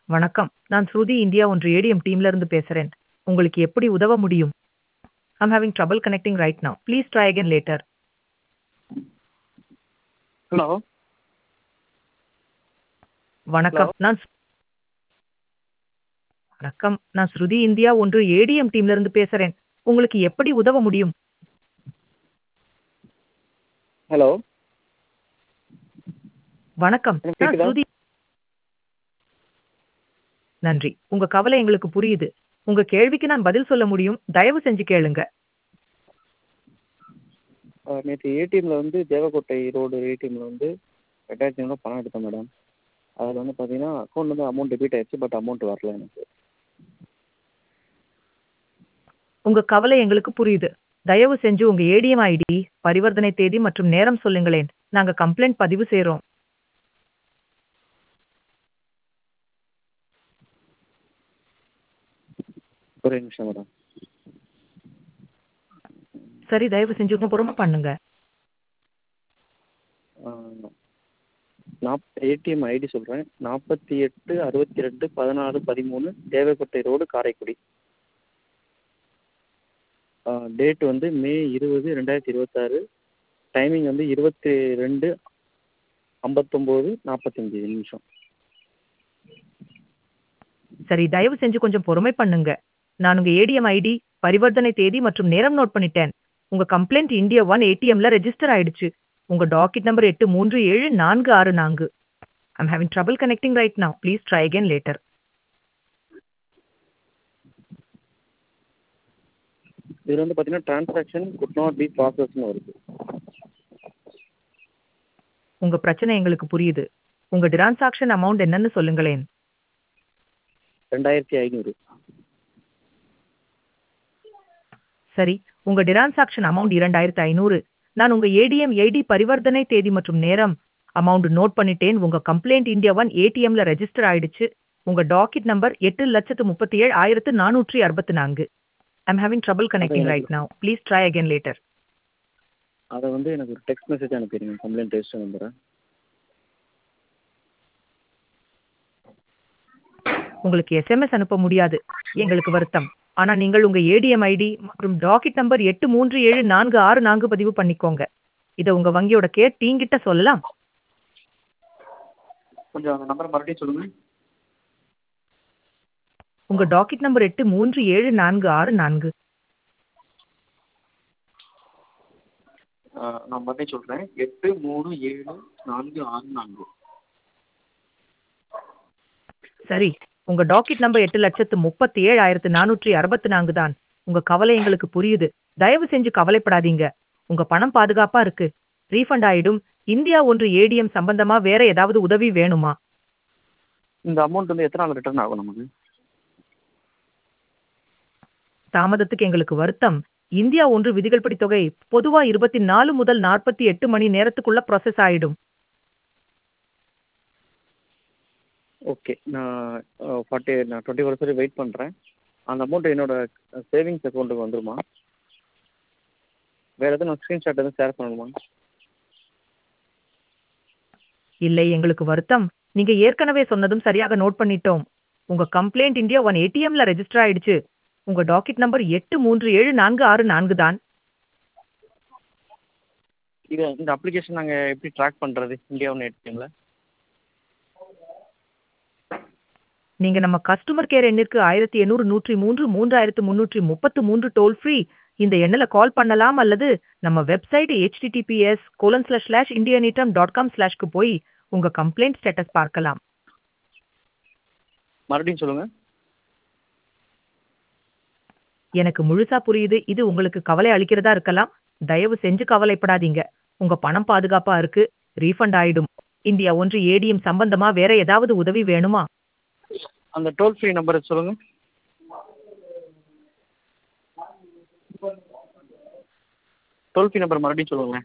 வணக்கம் நான் ஸ்ருதி இந்தியா ஒன்று ஏடிஎம் டீம்ல இருந்து பேசுறேன் உங்களுக்கு எப்படி உதவ முடியும் I'm having trouble connecting right now please try again later hello வணக்கம் நான் சு- வணக்கம் நான் ஸ்ருதி இந்தியா ஒன்று ஏடிஎம் டீம்ல இருந்து பேசுறேன் உங்களுக்கு எப்படி உதவ முடியும் ஹலோ வணக்கம் எனக்கு நான் கேக்குதா? ஸ்ருதி நன்றி உங்க கவலை எங்களுக்கு புரியுது உங்க கேள்விக்கு நான் பதில் சொல்ல முடியும் தயவு செஞ்சு கேளுங்க நேற்று ஏடிஎம்மில் வந்து தேவக்கோட்டை ரோடு ஏடிஎம்மில் வந்து ரெண்டாயிரத்தி ஐநூறு பணம் எடுத்தேன் மேடம் அதில் வந்து பார்த்தீங்கன்னா அக்கௌண்ட் வந்து அமௌண்ட் டெபிட் ஆயிடுச்சு பட் அமௌண்ட் வரல எனக்கு உங்க கவலை எங்களுக்கு புரியுது தயவு செஞ்சு உங்க ஏடிஎம் ஐடி பரிவர்த்தனை தேதி மற்றும் நேரம் சொல்லுங்களேன் நாங்க கம்ப்ளைண்ட் பதிவு செய்றோம் ஒரே நிமிஷம் மேடம் சரி தயவு செஞ்சு உங்க பொறுமை பண்ணுங்க நாப் ஏடிஎம் ஐடி சொல்கிறேன் நாற்பத்தி எட்டு அறுபத்தி ரெண்டு பதினாறு பதிமூணு தேவக்கோட்டை ரோடு காரைக்குடி டேட் வந்து மே இருபது ரெண்டாயிரத்தி இருபத்தாறு டைமிங் வந்து இருபத்தி ரெண்டு ஐம்பத்தொம்போது நாற்பத்தஞ்சு நிமிஷம் சரி தயவு செஞ்சு கொஞ்சம் பொறுமை பண்ணுங்க நான் உங்க ஏடிஎம் ஐடி பரிவர்த்தனை தேதி மற்றும் நேரம் நோட் பண்ணிட்டேன் உங்க கம்ப்ளைண்ட் இந்தியா ஒன் ஏடிஎம்ல ரெஜிஸ்டர் ஆயிடுச்சு உங்க டாக்கெட் நம்பர் எட்டு மூன்று ஏழு நான்கு ஆறு நான்கு I'm having trouble connecting right now please try again later இதில் வந்து பார்த்தீங்கன்னா டிரான்சாக்ஷன் குட் நாட் பி ப்ராசஸ்னு வருது உங்க பிரச்சனை எங்களுக்கு புரியுது உங்க டிரான்சாக்ஷன் அமௌண்ட் என்னன்னு சொல்லுங்களேன் ரெண்டாயிரத்தி ஐநூறு சரி உங்க டிரான்சாக்ஷன் அமௌண்ட் இரண்டாயிரத்து ஐநூறு நான் உங்க ஏடிஎம் ஐடி பரிவர்த்தனை தேதி மற்றும் நேரம் அமௌண்ட் நோட் பண்ணிட்டேன் உங்க கம்ப்ளைண்ட் இந்தியா ஒன் ஏடிஎம்ல ரெஜிஸ்டர் ஆயிடுச்சு உங்க டாக்கெட் நம்பர் எட்டு லட்சத்து முப்பத்தி ஏழு ஆயிரத்து நானூற்றி அறுபத்தி நான்கு I'm having trouble connecting right now please try again later அதை வந்து எனக்கு ஒரு டெக்ஸ்ட் மெசேஜ் அனுப்பிடுங்க கம்ப்ளைண்ட் ரெஜிஸ்டர் நம்பரை உங்களுக்கு எஸ்எம்எஸ் அனுப்ப முடியாது எங்களுக்கு வருத்தம் ஆனா நீங்கள் உங்க ஏடிஎம் ஐடி மற்றும் டாக்கெட் நம்பர் எட்டு மூன்று ஏழு நான்கு ஆறு நான்கு பதிவு பண்ணிக்கோங்க இதை உங்க வங்கியோட கேர் டீங்கிட்ட சொல்லலாம் கொஞ்சம் அந்த நம்பரை மறுபடியும் சொல்லுங்கள் உங்க டாக்கெட் நம்பர் எட்டு மூன்று ஏழு நான்கு ஆறு நான்கு நான் மறுபடியும் சொல்கிறேன் எட்டு மூணு ஏழு நான்கு ஆறு நான்கு சரி உங்க டாக்கெட் நம்பர் எட்டு லட்சத்து முப்பத்தி ஏழாயிரத்து நானூற்றி அறுபத்தி நான்கு தான் உங்க கவலை எங்களுக்கு புரியுது தயவு செஞ்சு கவலைப்படாதீங்க உங்க பணம் பாதுகாப்பா இருக்கு ரீஃபண்ட் ஆயிடும் இந்தியா ஒன்று ஏடிஎம் சம்பந்தமா வேற ஏதாவது உதவி வேணுமா இந்த அமௌண்ட் வந்து எத்தனை நாள் ரிட்டர்ன் ஆகும் நமக்கு தாமதத்துக்கு எங்களுக்கு வருத்தம் இந்தியா ஒன்று விதிகள் படி தொகை பொதுவா இருபத்தி நாலு முதல் நாற்பத்தி எட்டு மணி நேரத்துக்குள்ள ப்ராசஸ் ஆயிடும் ஓகே நான் ஃபார்ட்டி நான் டுவெண்ட்டி ஃபோர் வரை வெயிட் பண்ணுறேன் அந்த அமௌண்ட் என்னோட சேவிங்ஸ் அக்கௌண்ட்டுக்கு வந்துருமா வேறு எதுவும் நான் ஸ்க்ரீன்ஷாட் எதுவும் ஷேர் பண்ணணுமா இல்லை எங்களுக்கு வருத்தம் நீங்க ஏற்கனவே சொன்னதும் சரியாக நோட் பண்ணிட்டோம் உங்க கம்ப்ளைண்ட் இந்தியா ஒன் ஏடிஎம்ல ரெஜிஸ்டர் ஆயிடுச்சு உங்க டாக்கெட் நம்பர் எட்டு மூன்று ஏழு நான்கு ஆறு நான்கு தான் இது இந்த அப்ளிகேஷன் நாங்கள் எப்படி ட்ராக் பண்ணுறது இந்தியா ஒன்று ஏடிஎம்மில் நீங்க நம்ம கஸ்டமர் கேர் எண்ணிற்கு ஆயிரத்தி எண்ணூறு நூற்றி மூன்று மூன்றாயிரத்து முன்னூற்றி முப்பத்து மூன்று டோல் ஃப்ரீ இந்த எண்ணில் கால் பண்ணலாம் அல்லது நம்ம website https colon slash slash Indian dot com ஸ்லாஷ்க்கு போய் உங்க கம்ப்ளைண்ட் ஸ்டேட்டஸ் பார்க்கலாம் மறுபடியும் சொல்லுங்கள் எனக்கு முழுசா புரியுது இது உங்களுக்கு கவலை அளிக்கிறதா இருக்கலாம் தயவு செஞ்சு கவலைப்படாதீங்க உங்க பணம் பாதுகாப்பா இருக்கு ரீஃபண்ட் ஆயிடும் இந்தியா ஒன்று ஏடிஎம் சம்பந்தமா வேற ஏதாவது உதவி வேணுமா அந்த டோல் ஃப்ரீ நம்பரை சொல்லுங்கள் டோல் ஃப்ரீ நம்பர் மறுபடியும் சொல்லுங்களேன்